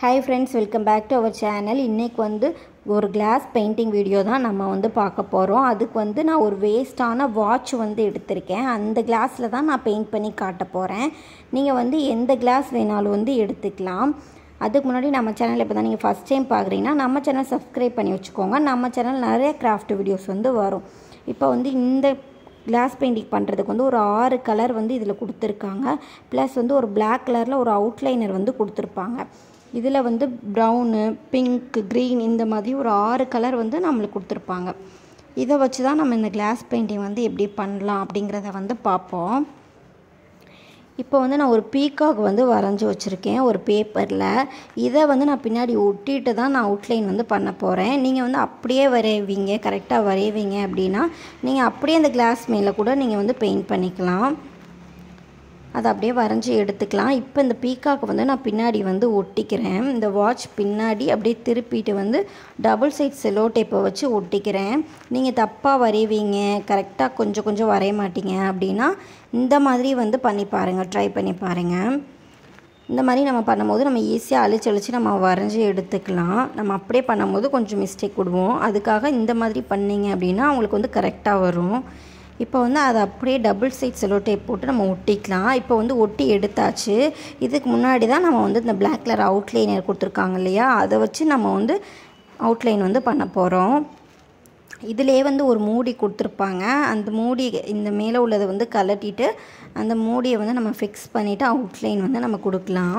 hi friends welcome back to our channel இன்றைக்கி வந்து ஒரு கிளாஸ் பெயிண்டிங் வீடியோ தான் நம்ம வந்து பார்க்க போகிறோம் அதுக்கு வந்து நான் ஒரு வேஸ்ட்டான வாட்ச் வந்து எடுத்திருக்கேன் அந்த கிளாஸில் தான் நான் பெயிண்ட் பண்ணி காட்ட போகிறேன் நீங்கள் வந்து எந்த கிளாஸ் வேணாலும் வந்து எடுத்துக்கலாம் அதுக்கு முன்னாடி நம்ம சேனல் இப்போ தான் நீங்கள் ஃபஸ்ட் டைம் பார்க்குறீங்கன்னா நம்ம சேனல் சப்ஸ்கிரைப் பண்ணி வச்சுக்கோங்க நம்ம சேனல் நிறைய கிராஃப்ட் வீடியோஸ் வந்து வரும் இப்போ வந்து இந்த கிளாஸ் பெயிண்டிங் பண்ணுறதுக்கு வந்து ஒரு ஆறு கலர் வந்து இதில் கொடுத்துருக்காங்க ப்ளஸ் வந்து ஒரு பிளாக் கலரில் ஒரு அவுட்லைனர் வந்து கொடுத்துருப்பாங்க இதில் வந்து ப்ரௌனு பிங்க் க்ரீன் இந்த மாதிரி ஒரு ஆறு கலர் வந்து நம்மளுக்கு கொடுத்துருப்பாங்க இதை வச்சு தான் நம்ம இந்த கிளாஸ் பெயிண்டிங் வந்து எப்படி பண்ணலாம் அப்படிங்கிறத வந்து பார்ப்போம் இப்போ வந்து நான் ஒரு பீகாக் வந்து வரைஞ்சி வச்சுருக்கேன் ஒரு பேப்பரில் இதை வந்து நான் பின்னாடி ஒட்டிட்டு தான் நான் அவுட்லைன் வந்து பண்ண போகிறேன் நீங்கள் வந்து அப்படியே வரைவீங்க கரெக்டாக வரைவீங்க அப்படின்னா நீங்கள் அப்படியே அந்த கிளாஸ் மேலே கூட நீங்கள் வந்து பெயிண்ட் பண்ணிக்கலாம் அதை அப்படியே வரைஞ்சி எடுத்துக்கலாம் இப்போ இந்த பீக்காக்கு வந்து நான் பின்னாடி வந்து ஒட்டிக்கிறேன் இந்த வாட்ச் பின்னாடி அப்படியே திருப்பிட்டு வந்து டபுள் சைட் செலோ டேப்பை வச்சு ஒட்டிக்கிறேன் நீங்கள் தப்பாக வரைவீங்க கரெக்டாக கொஞ்சம் கொஞ்சம் வரைய மாட்டீங்க அப்படின்னா இந்த மாதிரி வந்து பண்ணி பாருங்கள் ட்ரை பண்ணி பாருங்கள் இந்த மாதிரி நம்ம பண்ணும்போது நம்ம ஈஸியாக அழிச்சு அழிச்சு நம்ம வரைஞ்சி எடுத்துக்கலாம் நம்ம அப்படியே பண்ணும்போது கொஞ்சம் மிஸ்டேக் விடுவோம் அதுக்காக இந்த மாதிரி பண்ணிங்க அப்படின்னா உங்களுக்கு வந்து கரெக்டாக வரும் இப்போ வந்து அதை அப்படியே டபுள் சைட் செலோ டேப் போட்டு நம்ம ஒட்டிக்கலாம் இப்போ வந்து ஒட்டி எடுத்தாச்சு இதுக்கு முன்னாடி தான் நம்ம வந்து இந்த பிளாக் கலர் அவுட்லைனர் கொடுத்துருக்காங்க இல்லையா அதை வச்சு நம்ம வந்து அவுட்லைன் வந்து பண்ண போகிறோம் இதிலே வந்து ஒரு மூடி கொடுத்துருப்பாங்க அந்த மூடி இந்த மேலே உள்ளதை வந்து கலட்டிட்டு அந்த மூடியை வந்து நம்ம ஃபிக்ஸ் பண்ணிவிட்டு அவுட்லைன் வந்து நம்ம கொடுக்கலாம்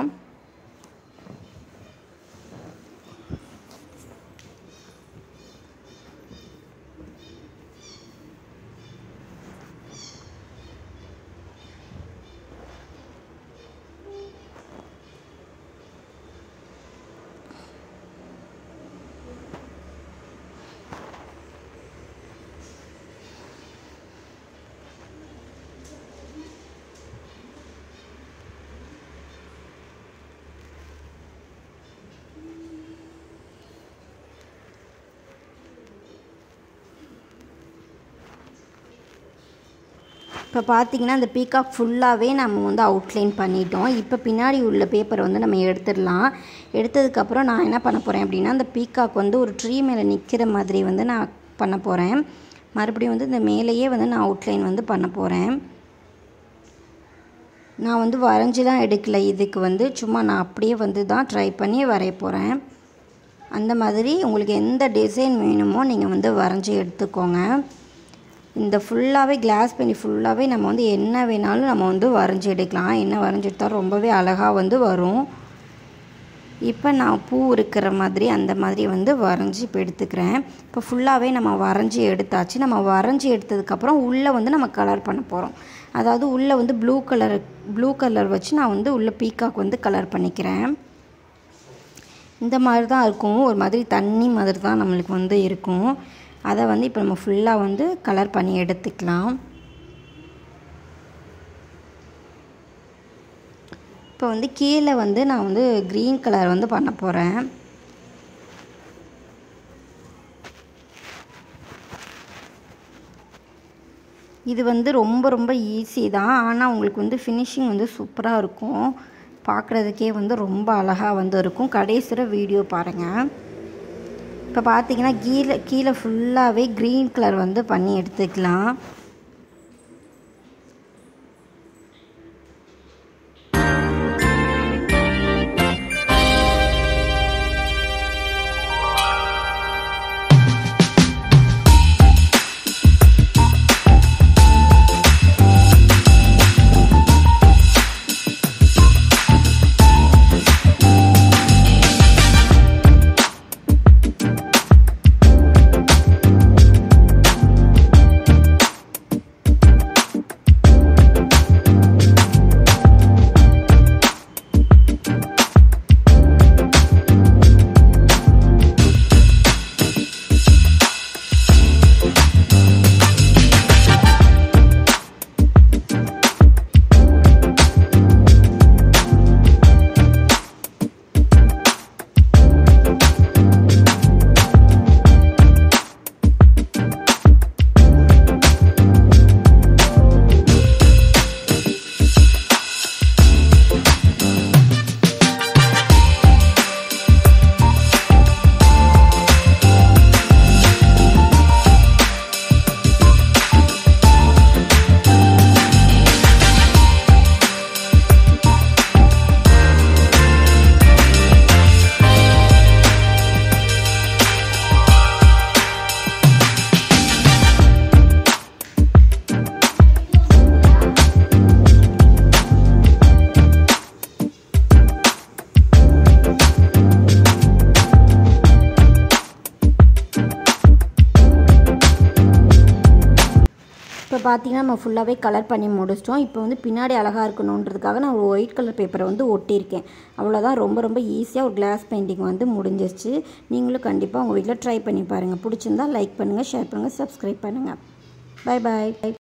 இப்போ பார்த்தீங்கன்னா அந்த பீகாக் ஃபுல்லாகவே நம்ம வந்து அவுட்லைன் பண்ணிட்டோம் இப்போ பின்னாடி உள்ள பேப்பரை வந்து நம்ம எடுத்துடலாம் எடுத்ததுக்கப்புறம் நான் என்ன பண்ண போகிறேன் அப்படின்னா அந்த பீகாக் வந்து ஒரு ட்ரீ மேலே நிற்கிற மாதிரி வந்து நான் பண்ண போகிறேன் மறுபடியும் வந்து இந்த மேலேயே வந்து நான் அவுட்லைன் வந்து பண்ண போகிறேன் நான் வந்து வரைஞ்சிலாம் எடுக்கல இதுக்கு வந்து சும்மா நான் அப்படியே வந்து தான் ட்ரை பண்ணி வரைய போகிறேன் அந்த மாதிரி உங்களுக்கு எந்த டிசைன் வேணுமோ நீங்கள் வந்து வரைஞ்சி எடுத்துக்கோங்க இந்த ஃபுல்லாகவே கிளாஸ் பண்ணி ஃபுல்லாகவே நம்ம வந்து என்ன வேணாலும் நம்ம வந்து வரைஞ்சி எடுக்கலாம் என்ன வரைஞ்சி எடுத்தாலும் ரொம்பவே அழகாக வந்து வரும் இப்போ நான் பூ இருக்கிற மாதிரி அந்த மாதிரி வந்து வரைஞ்சி இப்போ எடுத்துக்கிறேன் இப்போ ஃபுல்லாகவே நம்ம வரைஞ்சி எடுத்தாச்சு நம்ம வரைஞ்சி எடுத்ததுக்கப்புறம் உள்ளே வந்து நம்ம கலர் பண்ண போகிறோம் அதாவது உள்ளே வந்து ப்ளூ கலர் ப்ளூ கலர் வச்சு நான் வந்து உள்ளே பீக்காக் வந்து கலர் பண்ணிக்கிறேன் இந்த மாதிரி தான் இருக்கும் ஒரு மாதிரி தண்ணி மாதிரி தான் நம்மளுக்கு வந்து இருக்கும் அதை வந்து இப்போ நம்ம ஃபுல்லாக வந்து கலர் பண்ணி எடுத்துக்கலாம் இப்போ வந்து கீழே வந்து நான் வந்து க்ரீன் கலர் வந்து பண்ண போகிறேன் இது வந்து ரொம்ப ரொம்ப ஈஸி தான் ஆனால் உங்களுக்கு வந்து ஃபினிஷிங் வந்து சூப்பராக இருக்கும் பார்க்குறதுக்கே வந்து ரொம்ப அழகாக வந்து இருக்கும் கடைசியில் வீடியோ பாருங்கள் இப்போ பார்த்தீங்கன்னா கீழே கீழே ஃபுல்லாகவே க்ரீன் கலர் வந்து பண்ணி எடுத்துக்கலாம் இப்போ பார்த்தீங்கன்னா நம்ம ஃபுல்லாகவே கலர் பண்ணி முடிச்சிட்டோம் இப்போ வந்து பின்னாடி அழகாக இருக்கணுன்றதுக்காக நான் ஒரு ஒயிட் கலர் பேப்பரை வந்து ஒட்டியிருக்கேன் அவ்வளோதான் ரொம்ப ரொம்ப ஈஸியாக ஒரு கிளாஸ் பெயிண்டிங் வந்து முடிஞ்சிருச்சு நீங்களும் கண்டிப்பாக உங்கள் வீட்டில் ட்ரை பண்ணி பாருங்கள் பிடிச்சிருந்தா லைக் பண்ணுங்கள் ஷேர் பண்ணுங்கள் சப்ஸ்கிரைப் பண்ணுங்கள் பாய் பாய்